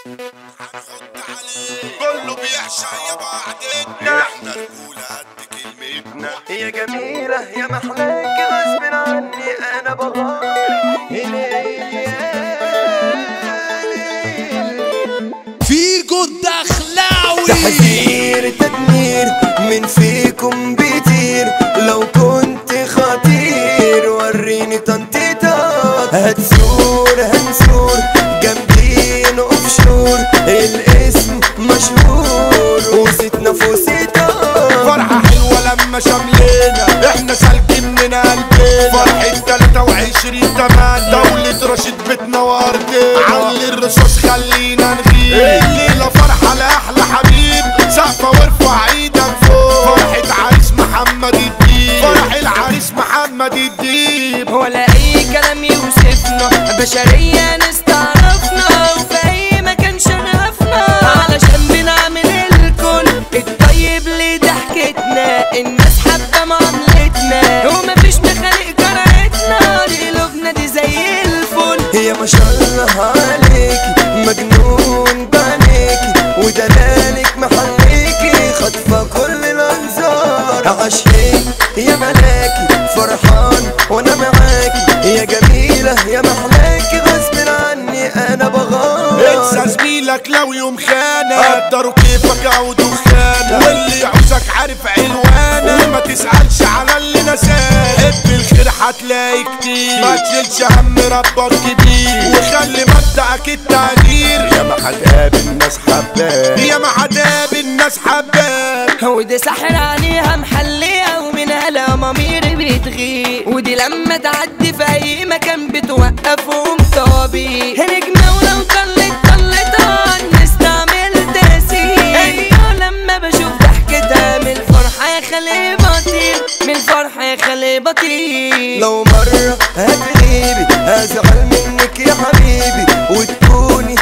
كله بيعشق يا بعدين احنا رجولة قد كلمتنا يا جميلة يا محلاك غصب عني أنا بغار فيجو الدخلاوي تحذير تدمير من فيكم بيطير لو كنت خطير وريني تنطيطك هتزور هنزور جامدين اوفشور الاسم مشهور وستنا فوستك فرحة حلوة لما شملنا احنا سالكين من قلبنا فرحة 23 تمام دولة رشيد بيتنا وارضنا علي الرصاص خلينا نغيب الليلة فرحة لأحلى حبيب سقفة وارفع ايدك فوق فرحة عريس محمد الدين فرح العريس محمد الدين ولا اي كلام يوصفنا بشرية نستعرفنا وفي اي مكان شرفنا علشان بنعمل الكل الطيب لضحكتنا الناس حابة معاملتنا ومفيش مخالق جرأتنا دي قلوبنا دي زي الفل يا ما شاء الله عليكي مجنون بعينيكي ودلالك محليكي خاطفة كل الانظار عشقك يا ملاكي فرحان وانا معاكي يا جميلة يا محلاكي غصب عني انا بغار انسى زميلك لو يوم خانك قدروا كيفك او دخانك واللي يعوزك عارف عنوانك وما تسألش على اللي نساك حب الخير هتلاقي كتير ما تشيلش هم ربك كبير وخلي مبدأك التقدير يا ما هتقابل ناس حباك يا ما هتقابل ناس حباك ودي سحر عليها محلية ومنها الأمامير بتغيب ودي لما تعدي في أي مكان بتوقفهم طبيب نجمة ولو طلت طلتها نستعمل تأثير أيوة لما بشوف ضحكتها من الفرحة يا خلي بطير من الفرحة يا خلي بطير لو مرة هتغيبي هزعل منك يا حبيبي وتكوني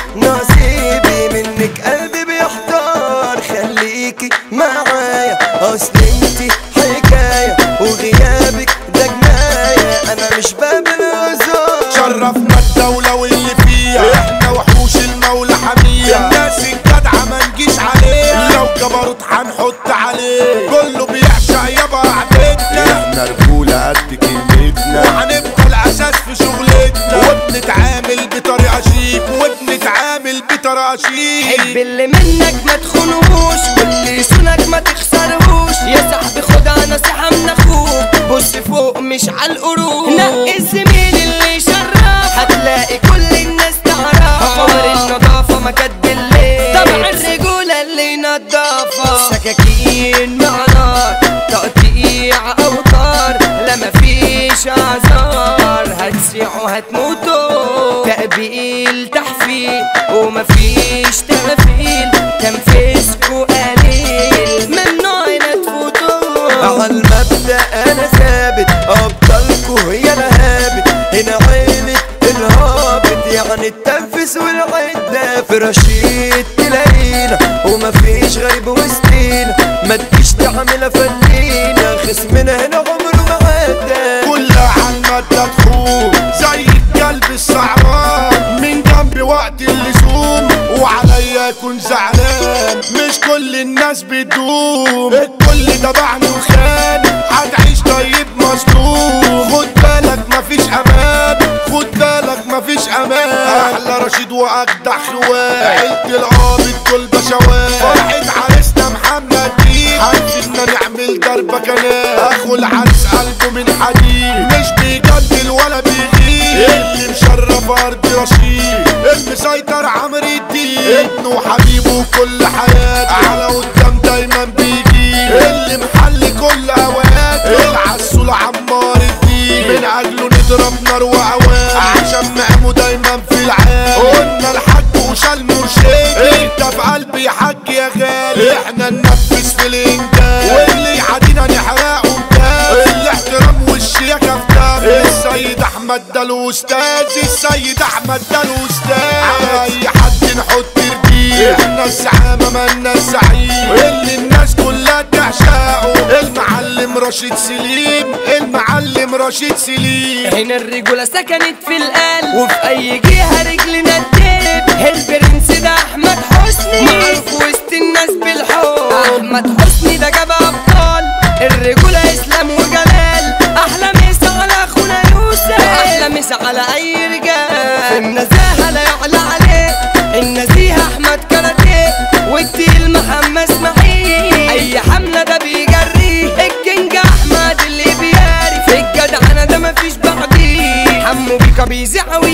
نصيبي منك قلبي بيحتار خليكي معايا اصل انتي حكاية وغيابك ده جناية انا مش باب الهزار شرفنا الدولة واللي فيها احنا وحوش المولى حمية الناس الجدعة ما نجيش عليه لو جبروت هنحط عليه كله بيعشق يابا عدتنا احنا رجولة قد كلمتنا وهنبقى الاساس في شغلتنا وبنتعامل بطريقة شيك وبنتعامل بطريقة شيك حب اللي منك ما تخونهوش واللي يصونك ما تخسرهوش يا صاحبي خدها نصيحة من اخوك بص فوق مش على القروش نقي الزميل اللي يشرف هتلاقي كل الناس تعرف حوار النظافة ما كد الليل طبع الرجولة اللي ينضفها سكاكين مع نار تقطيع اوتار لا مفيش اعذار هتسيعوا هتموتوا تقبيل تحفيل ومفيش تغفيل تنفيذكوا قليل ممنوع هنا تفوتوا على المبدأ انا ثابت ابطالكوا هي لهابت هنا عيلة الهابط يعني التنفس والعدة في رشيد تلاقينا ومفيش غريب وسطينا ما تجيش تعملها فنينا خصمنا هنا عمره ما عدى كلها عالمادة تخون زي الكلب السعران من جنبي وقت اللزوم وعليا يكون زعلان مش كل الناس بتدوم الكل تبعني وخان هتعيش طيب مظلوم خد بالك مفيش امان خد بالك مفيش امان احلى رشيد واجدع خوان عيلة القابض دول بشوات فرحة عريسنا محمد دين عايزيننا نعمل ضربة كنان اخو العريس قلبه من حديد مش بيجدل ولا بيغيب اللي مشرف ارض رشيد المسيطر عمرو الدين ابنه وحبيبه كل حياته على قدام دايما بيجي اللي محل كل اوقاته العسول عمار الدين من اجله نضرب نار وعوام عشان نعمه دايما في العالم قلنا الحاج وشال مرشد انت في قلبي حاج يا غالي احنا ننفذ في الانجاز واللي يعادينا نحرقه بجاز الاحترام والشياكه في دم السيد احمد ده الاستاذ السيد احمد ده الاستاذ على اي حد نحط رجيل احنا الزعامه مالنا الزعيم اللي الناس كلها تعشقه المعلم رشيد سليم المعلم رشيد سليم هنا الرجولة سكنت في القلب وفي أي جهة رجلنا تدب البرنس ده أحمد احمد حسني ده جاب ابطال الرجولة اسلام وجلال احلى مسا على اخونا يوسف احلى مسا على اي رجال في النزاهة لا يعلى عليه النزيه احمد كاراتيه والتقيل محمد اسماعيل اي حملة ده بيجري الجنج احمد اللي بياري في الجدعنة ده مفيش بعديه حمو بيكا بيزعوي